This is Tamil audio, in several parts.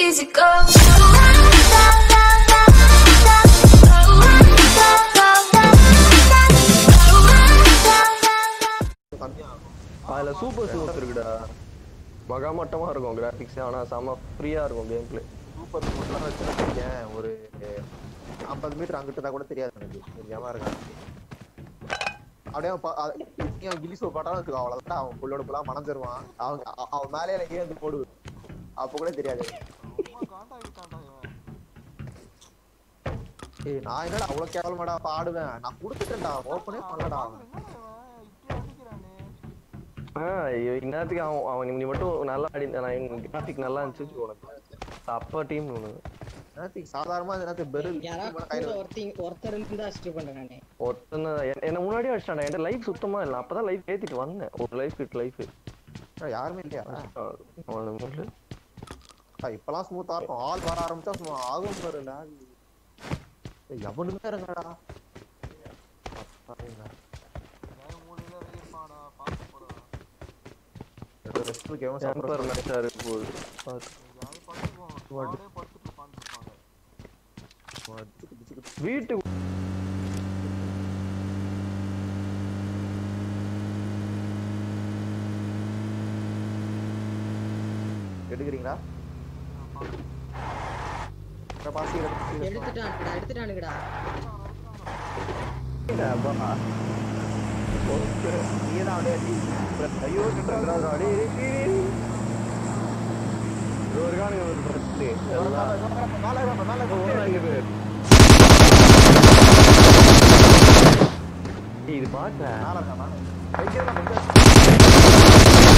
easy go. கம்மியாகும் அதுல சூப்பர் ஸ்மூத் இருக்குடா மகா மட்டமா இருக்கும் கிராபிக்ஸ் ஆனா செம ஃப்ரீயா இருக்கும் கேம் பிளே சூப்பர் ஸ்மூத்லாம் வச்சிருக்கேன் ஒரு ஐம்பது மீட்டர் அங்கிட்டு தான் கூட தெரியாது எனக்கு தெரியாம இருக்கான் அப்படியே அவன் பா- அ- இவன் அவன் கிலிசோ பாட்டாலும் வச்சுக்கோ அவ்வளவுதான் அவன் புள்ளோட புள்ளா மணஞ்சிருவான் அவன் அ- அவன் மேலே எனக்கு வந்து போடு அப்ப கூட தெரியாது ஏய் நான் என்னடா அவ்வளவு கேவலமாடா பாடுவேன் நான் கொடுத்துட்டேன்டா ஓப்பனே பண்ணலடா ஆஹ் இந்நேரத்துக்கு அவன் அவன் நீ மட்டும் நல்லா ஆடி நான் கிராஃபிக் நல்லா இருந்துச்சு உனக்கு அப்ப டீம் உனக்கு நேரத்துக்கு சாதாரணமா இந்த நேரத்துக்கு பெரில் யாராவது கையில கூட ஒருத்தங்க ஒருத்தர் இருந்தா அசிஸ்ட் பண்றேன் நானு ஒருத்தன என்- என்ன முன்னாடியே அடிச்சிட்டான் என்கிட்ட லைஃப் சுத்தமா இல்லை அப்பதான் லைஃப் ஏத்திட்டு வந்தேன் ஒரு லைஃப் கிட்ட லைஃப் ஏய், யாருமே இல்லையா அவன் அக்கா, இப்பெல்லாம் ஸ்மூத்தா இருக்கும் ஆள் வர ஆரம்பிச்சா சும்மா ஆகும் பாரு lag. ஏய், எவனுமே இருங்கடா டெம்பர் மேட்சா இருக்கு போகுது பாத்து. வீட்டு எடுக்கிறீங்களா இந்த பாசி எடுத்து எடுத்துட்டானுங்கடா எடுத்துட்டானுங்கடா நீதான் அப்படியே அடி. ஐயோ அடடா, அடே, டேய், டேய், டேய். இதோ இருக்கானுங்க ஒரு பிரச்சனை. எல்லாம் மேல மேல மேல ஓடுறாங்க பேர். ஏய், இது பாக்க மேல இருக்கா மேல வைக்கிறதா கொஞ்சம்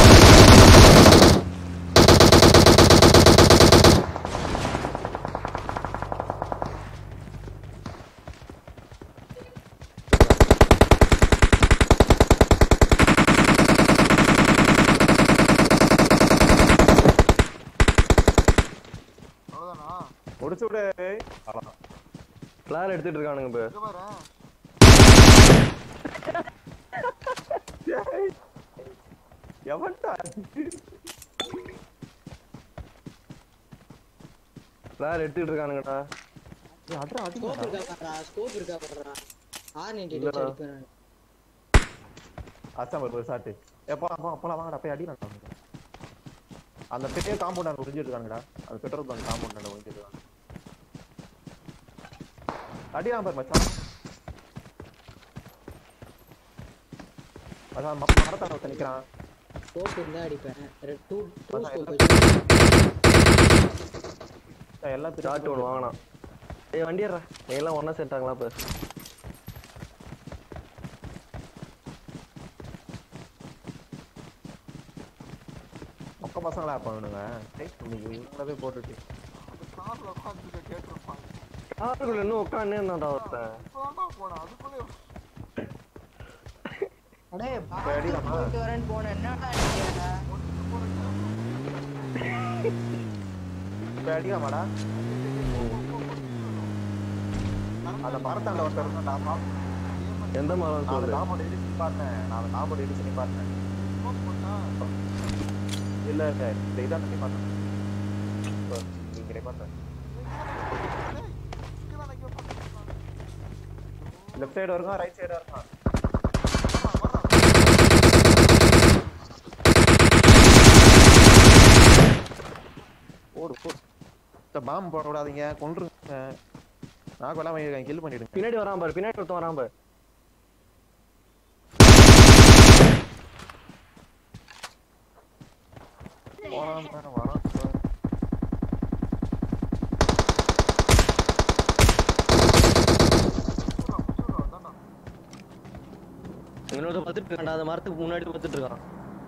முடிச்சு விடு அவ்வளவுதான் பிளான் எடுத்துட்டு இருக்கானுங்க இப்ப எவன்டா பிளான் எடுத்துட்டு இருக்கானுங்கடா ஏய், அட்ரா அடி ஸ்கோப் இருக்கா பாடுறா ஸ்கோப் இருக்கா பாடுறா ஆர் நைன்டி இல்லடா. அடிப்பேன் நானு அச்சாம் ஒரு சாட்டு எப்போ அப்போ அப்போலாம் வாங்கடா போய் அடி நான் அந்த பெரிய காம்பவுண்ட் அங்கே ஒளிஞ்சிட்டு இருக்கானுங்கடா அந்த பெட்ரோல் பங்க் காம்பவுண்ட் அங்கே ஒளிஞ்சிட்டு இருக்காங்க அடியா பாரு மச்சான் அதான் மப்ப மரத்தான ஒருத்தன் நிக்கிறான் ஸ்கோப் இருந்தா அடிப்பேன் டூ டூ அதான் ஸ்கோப் எல்லாம் ஏய், எல்லாம் ஷார்ட் பிரிச்சு ஒன்று வாங்கினான் ஏய் வண்டியறா நீ எல்லாம் ஒண்ணா சேர்த்தாங்களா இப்ப மொக்க பசங்களா பண்ணுங்க இன்னைக்கு இவங்களவே போட்டுட்டு காருக்குள்ள இன்னும் உட்காந்து இருந்தாடா ஒருத்தன் அடே இப்ப அடிடாமா? போயிட்டு வரேன்னு போனேன் என்னடா அடிக்கிறா இப்போ அடிக்கலாமாடா அந்த மரத்தாண்ட ஒருத்தர் இருந்தான் நான் பாப்பேன். எந்த மரம் நான் அந்த சொல்லு காம்பவுண்ட் இடிச்சு பார்த்தேன் நான் அந்த காம்பவுண்ட் இடிச்சு நீ பார்த்தேன் இல்ல இல்ல இந்த இதான் நீ பார்த்தேன் இப்போ நீங்க பார்த்தேன் லெஃப்ட் சைடு வருங்க ரைட் சைடு வருங்க போடு போடு இந்த பாம்பு போட விடாதீங்க கொன்றுங்க நான் கொல்லாம கில் பண்ணிடுங்க பின்னாடி வரான் பாரு பின்னாடி ஒருத்தன் வரான் பாரு போறான் பாரு, வரான் பாரு. இன்னொருத்த பார்த்துட்டு இருக்கான்டா அந்த மரத்துக்கு முன்னாடி பார்த்துட்டு இருக்கான்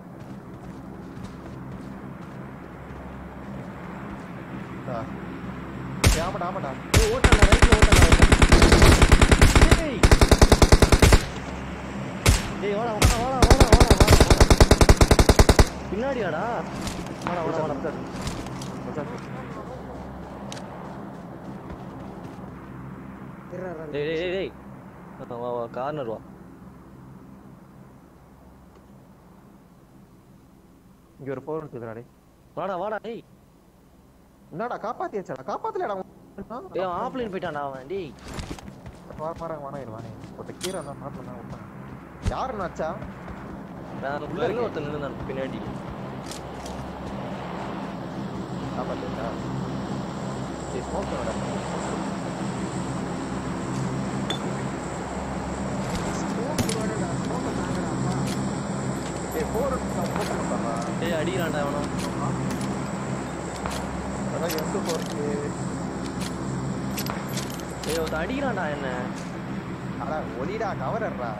ஆ. ஏய், ஆமாடா ஆமாடா ஏய் ஓட்டாண்டா ரைட்ல ஓட்டாண்டா ஏய் ஏய் வாடா வாடா வாடா வாடா வாடா வாடா பின்னாடியாடா வாடா வாடா வாடா மச்சான், மச்சான். இருடா, இருடா. டேய் டேய் டேய் டேய் வா, வா வா கார்னர் வா இங்க ஒரு போர் இருக்குதுடா டேய் வாடா வாடா டேய் என்னடா காப்பாத்தியாச்சடா காப்பாத்தலடா ஏய் ஆப்லைன் போயிட்டான்டா அவன் டேய் வர வர வானே வானே ஒருத்த கீரை அந்த மாட்டல விட்டான் யாரு நாச்சா நான் உள்ள இருக்க ஒருத்தன் நின்னுதான் பின்னாடி காப்பாத்தியாச்சா ஏய் ஸ்மோக் பண்ணடா ஏய் போர் ஸ்மோக் பண்ணடா டேய் அடிக்கிறான்டா அவனும் அதான் எந்த போருக்கு ஏய் ஒருத்தன் அடிக்கிறான்டா என்ன அடா ஒலிடா கவரர்ரா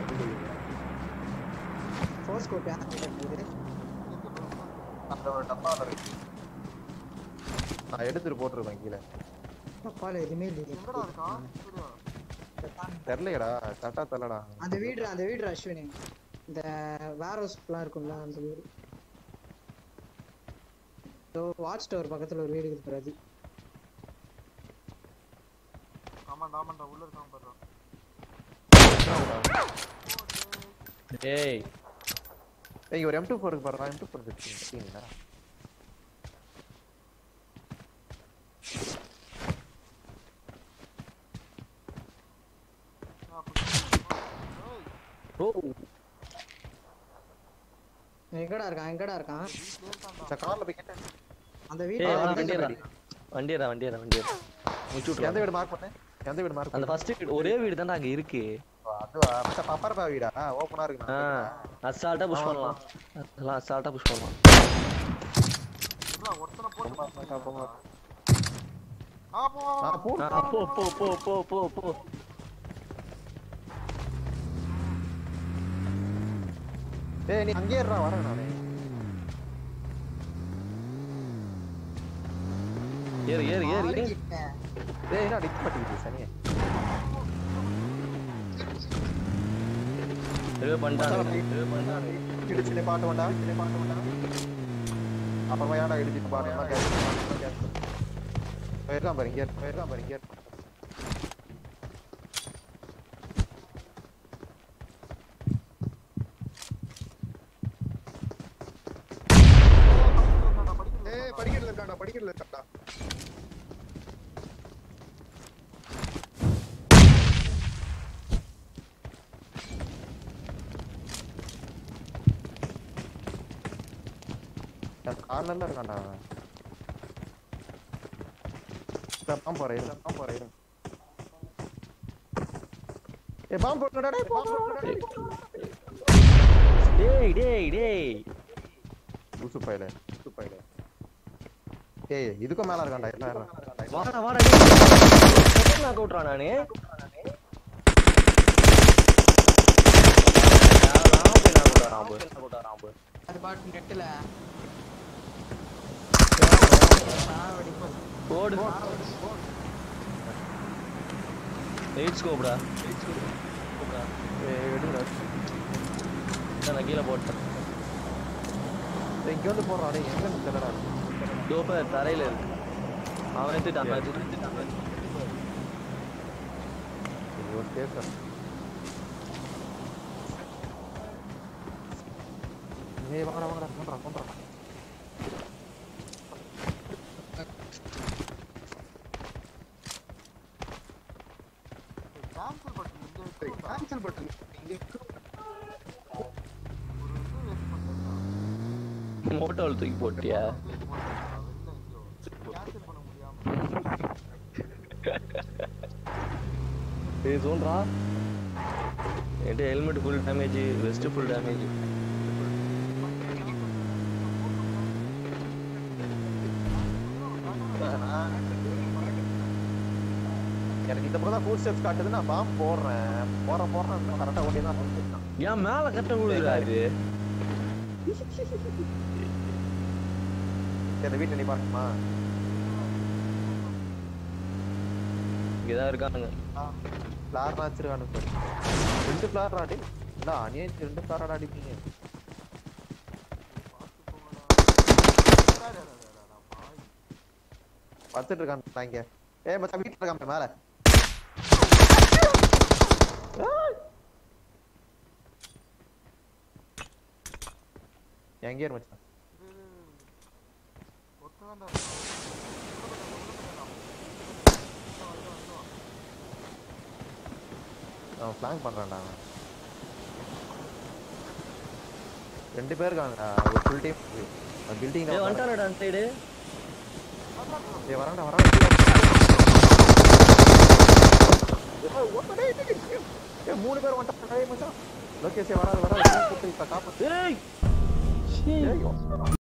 ஃபோர்ஸ் கோட் யார் போகுது அந்த ஒரு டப்பால இருக்கு நான் எடுத்துட்டு போட்டுருவேன் கீழே அப்பால எதுவுமே இல்லையே தெரியலையடா கரெக்டா தெரியலடா அந்த வீடு அந்த வீடு அஸ்வினி இந்த வேர் ஹவுஸ்லாம் இருக்கும்ல அந்த வீடு வாட்ச் டவர் பக்கத்துல ஒரு வீடு இருக்குது பிரதி டேய் ஏய் ஒரு M24 இருக்கு பாருடா M24 இருக்கு சரிங்களா ஓ எங்கடா இருக்கான் எங்கடா இருக்கான் இந்த கார்ல போய் கேட்டேன் அந்த ஏய் வீடு அவன் வண்டியரா வண்டியரா வண்டியரா வண்டியரா முடிச்சு எந்த விட்றா வீடு மார்க் பண்ணு எந்த வீடு மார்க் அந்த ஃபர்ஸ்ட் வீடு ஒரே வீடு தான்டா அங்க இருக்கு அதுவா மத்த பப்பரப்பா வீடா ஓபனா இருக்கு ஆ அசால்ட்டா புஷ் பண்ணலாம் அதெல்லாம் அசால்ட்டா புஷ் பண்ணலாம் ஆ போ ஆ, போ போ போ போ போ போ ஏய் நீ அங்கேயே இருடா வரேன் நானு ஏறு ஏறு ஏறு ஏறு கிட்ட. ஏய் என்ன டிக் பண்ணிக்கிட்டு சனியே ரிவே பண்ணிட்டாங்க ரிவே பண்ணிட்டாங்க இடிச்சு பாட்டு வேண்டா இடிச்சு பாட்டு வேண்டா அப்புறமா ஏன்டா இடிச்சிட்டு பாட்டு எல்லாம் கேட்க போயிருக்கான் பாரு இங்கே போயிருக்கான் பாரு இங்கே ஏய் படிக்கட்டுல இருக்கான்டா படிக்கட்டுல இருக்கான்டா கார்னர்ல இருக்கான்டா அவன் பாம் போறேன் இரு பாம் போறேன் இரு ஏ பாம் போடுடா டேய் பாம் போடுடா டேய் டேய் டேய் லூசு பையல லூசு பையல ஏய் இதுக்கும் மேல இருக்கான்டா என்ன வாடா வாடா டேய் நான் கூட்றா நானு ராம்பு ராம்பு ராம்பு அது பாட்டு நெட்டுல போடு எயிட் ஸ்கோப்டா ஏய் எடுடா நான் கீழே போட்டேன் ஏய் இங்க வந்து போறா டேய் எங்க இருந்து தெரியடா டோப்ப தரையில இருக்கு அவன் எடுத்துட்டான் எடுத்துட்டான் இது ஒரு கேஸ் ஏய் வாங்கடா வாங்கடா கொன்றா கொன்றா கேன்சல் பட்டன் இங்க மோட்டோவில் தூக்கி போட்டியா ஏய் சொல்றா என்கிட்ட helmet full damage vest full damage எனக்கு இந்த பக்கம் தான் ஃபுல் ஸ்டெப்ஸ் காட்டுது நான் பாம் போடுறேன் போறேன் போறேன் கரெக்டா ஓடி தான் போட்டுட்டான் ஏன் மேல கட்ட விழுதுடா இது இந்த வீட்டுல நீ பாருமா இங்கதான் இருக்கானுங்க ஃபிளார் வச்சிருக்கானு சார் ரெண்டு ஃபிளார் ஆடி இல்ல அநியாயம் ரெண்டு ஃபிளார் அடிப்பீங்க வச்சுட்டு இருக்கான் இங்க ஏய் மச்சான் வீட்டுல இருக்கான் மேல எங்கே இரு மச்சான் அவன் ஃபிளாங்க் பண்றான்டா அவன் ரெண்டு பேர் இருக்காங்கடா ஒரு ஃபுல் டீம் பில்டிங் ஏய் வந்துட்டானடா அந்த சைடு ஏய் வரான்டா வரான்டா ஏய், ஓடுடா, டேய், டேய், டேய். ஏய், மூணு பேர் வந்துட்டாங்க டேய் மச்சான் லோகேஷ் வராது வராது கூப்பிட்டு இப்ப காப்பாத்து ஏய் ஏய்